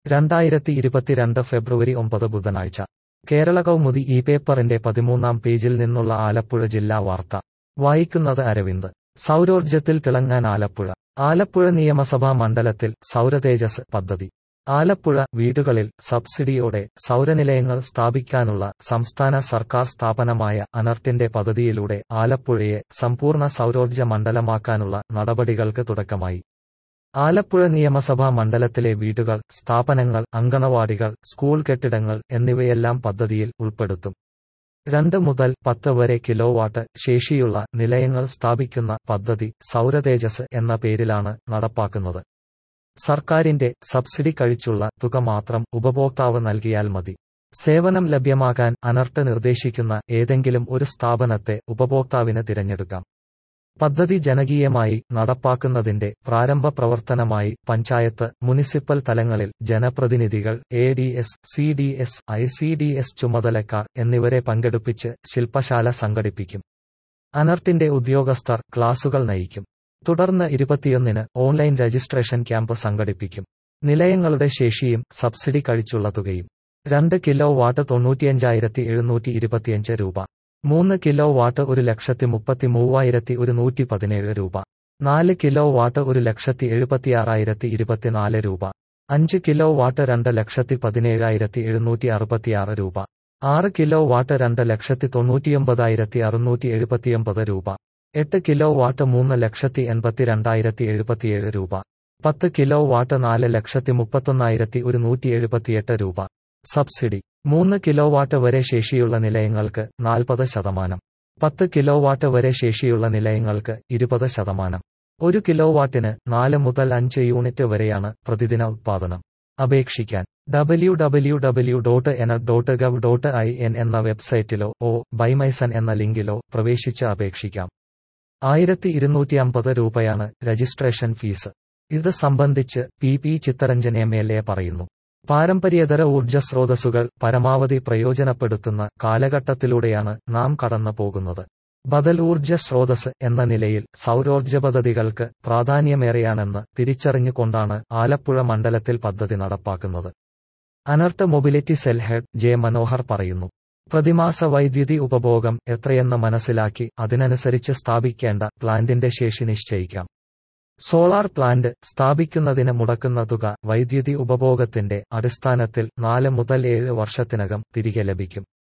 രണ്ടായിരത്തി ഇരുപത്തിരണ്ട് ഫെബ്രുവരി ഒമ്പത് ബുധനാഴ്ച കേരള കൗമുദി ഈ പേപ്പറിന്റെ പതിമൂന്നാം പേജിൽ നിന്നുള്ള ആലപ്പുഴ ജില്ലാ വാർത്ത വായിക്കുന്നത് അരവിന്ദ് സൗരോർജ്ജത്തിൽ തിളങ്ങാൻ ആലപ്പുഴ ആലപ്പുഴ നിയമസഭാ മണ്ഡലത്തിൽ സൗരതേജസ് പദ്ധതി ആലപ്പുഴ വീടുകളിൽ സബ്സിഡിയോടെ സൗരനിലയങ്ങൾ സ്ഥാപിക്കാനുള്ള സംസ്ഥാന സർക്കാർ സ്ഥാപനമായ അനർട്ടിന്റെ പദ്ധതിയിലൂടെ ആലപ്പുഴയെ സമ്പൂർണ്ണ സൗരോർജ്ജ മണ്ഡലമാക്കാനുള്ള നടപടികൾക്ക് തുടക്കമായി ആലപ്പുഴ നിയമസഭാ മണ്ഡലത്തിലെ വീടുകൾ സ്ഥാപനങ്ങൾ അങ്കണവാടികൾ സ്കൂൾ കെട്ടിടങ്ങൾ എന്നിവയെല്ലാം പദ്ധതിയിൽ ഉൾപ്പെടുത്തും രണ്ട് മുതൽ പത്ത് വരെ കിലോവാട്ട് ശേഷിയുള്ള നിലയങ്ങൾ സ്ഥാപിക്കുന്ന പദ്ധതി സൗരതേജസ് എന്ന പേരിലാണ് നടപ്പാക്കുന്നത് സർക്കാരിന്റെ സബ്സിഡി കഴിച്ചുള്ള തുക മാത്രം ഉപഭോക്താവ് നൽകിയാൽ മതി സേവനം ലഭ്യമാകാൻ അനർട്ട് നിർദ്ദേശിക്കുന്ന ഏതെങ്കിലും ഒരു സ്ഥാപനത്തെ ഉപഭോക്താവിന് തിരഞ്ഞെടുക്കാം പദ്ധതി ജനകീയമായി നടപ്പാക്കുന്നതിന്റെ പ്രാരംഭ പ്രവർത്തനമായി പഞ്ചായത്ത് മുനിസിപ്പൽ തലങ്ങളിൽ ജനപ്രതിനിധികൾ A D S C D S I C D S ചുമതലക്കാർ എന്നിവരെ പങ്കെടുപ്പിച്ച് ശില്പശാല സംഘടിപ്പിക്കും അനർട്ടിന്റെ ഉദ്യോഗസ്ഥർ ക്ലാസുകൾ നയിക്കും തുടർന്ന് ഇരുപത്തിയൊന്നിന് ഓൺലൈൻ രജിസ്ട്രേഷൻ ക്യാമ്പ് സംഘടിപ്പിക്കും നിലയങ്ങളുടെ ശേഷിയും സബ്സിഡി കഴിച്ചുള്ള തുകയും രണ്ട് കിലോ വാട്ട് തൊണ്ണൂറ്റിയഞ്ചായിരത്തി എഴുന്നൂറ്റി ഇരുപത്തിയഞ്ച് രൂപ മൂന്ന് കിലോ വാട്ട് ഒരു ലക്ഷത്തി മുപ്പത്തി മൂവായിരത്തി ഒരുന്നൂറ്റി പതിനേഴ് രൂപ നാല് കിലോ വാട്ട് ഒരു ലക്ഷത്തി എഴുപത്തിയാറായിരത്തി ഇരുപത്തിനാല് രൂപ അഞ്ച് കിലോ വാട്ട് രണ്ട് ലക്ഷത്തി പതിനേഴായിരത്തി എഴുന്നൂറ്റി അറുപത്തിയാറ് രൂപ ആറ് കിലോ വാട്ട് രണ്ട് ലക്ഷത്തി തൊണ്ണൂറ്റിയൊമ്പതായിരത്തി അറുന്നൂറ്റി എഴുപത്തിയൊമ്പത് രൂപ എട്ട് കിലോ വാട്ട് മൂന്ന് ലക്ഷത്തി എൺപത്തിരണ്ടായിരത്തി എഴുപത്തിയേഴ് രൂപ പത്ത് കിലോ വാട്ട് നാല് ലക്ഷത്തി മുപ്പത്തൊന്നായിരത്തി ഒരുന്നൂറ്റി എഴുപത്തിയെട്ട് രൂപ സബ്സിഡി മൂന്ന് കിലോവാട്ട് വരെ ശേഷിയുള്ള നിലയങ്ങൾക്ക് നാൽപ്പത് ശതമാനം പത്ത് കിലോവാട്ട് വരെ ശേഷിയുള്ള നിലയങ്ങൾക്ക് ഇരുപത് ശതമാനം ഒരു കിലോവാട്ടിന് നാല് മുതൽ അഞ്ച് യൂണിറ്റ് വരെയാണ് പ്രതിദിന ഉത്പാദനം അപേക്ഷിക്കാൻ ഡബ്ല്യു ഡബ്ല്യു ഡബ്ല്യു ഡോട്ട് എന dot gov dot I N എന്ന വെബ്സൈറ്റിലോ ഓ ബൈമൈസൺ എന്ന ലിങ്കിലോ പ്രവേശിച്ച് അപേക്ഷിക്കാം ആയിരത്തി ഇരുന്നൂറ്റി അമ്പത് രൂപയാണ് രജിസ്ട്രേഷൻ ഫീസ് ഇത് സംബന്ധിച്ച് P P Chittaranjan M L A പറയുന്നു പാരമ്പര്യേതര ഊർജ്ജ സ്രോതസ്സുകൾ പരമാവധി പ്രയോജനപ്പെടുത്തുന്ന കാലഘട്ടത്തിലൂടെയാണ് നാം കടന്നു പോകുന്നത് ബദൽ ഊർജ്ജ സ്രോതസ് എന്ന നിലയിൽ സൗരോർജ്ജ പദ്ധതികൾക്ക് പ്രാധാന്യമേറെയാണെന്ന് തിരിച്ചറിഞ്ഞുകൊണ്ടാണ് ആലപ്പുഴ മണ്ഡലത്തിൽ പദ്ധതി നടപ്പാക്കുന്നത് ANERT mobility cell head J Manohar പറയുന്നു പ്രതിമാസ വൈദ്യുതി ഉപഭോഗം എത്രയെന്ന് മനസ്സിലാക്കി അതിനനുസരിച്ച് സ്ഥാപിക്കേണ്ട പ്ലാന്റിന്റെ ശേഷി നിശ്ചയിക്കാം സോളാർ പ്ലാന്റ് സ്ഥാപിക്കുന്നതിന് മുടക്കുന്ന തുക വൈദ്യുതി ഉപഭോഗത്തിന്റെ അടിസ്ഥാനത്തിൽ നാല് മുതൽ ഏഴ് വർഷത്തിനകം തിരികെ ലഭിക്കും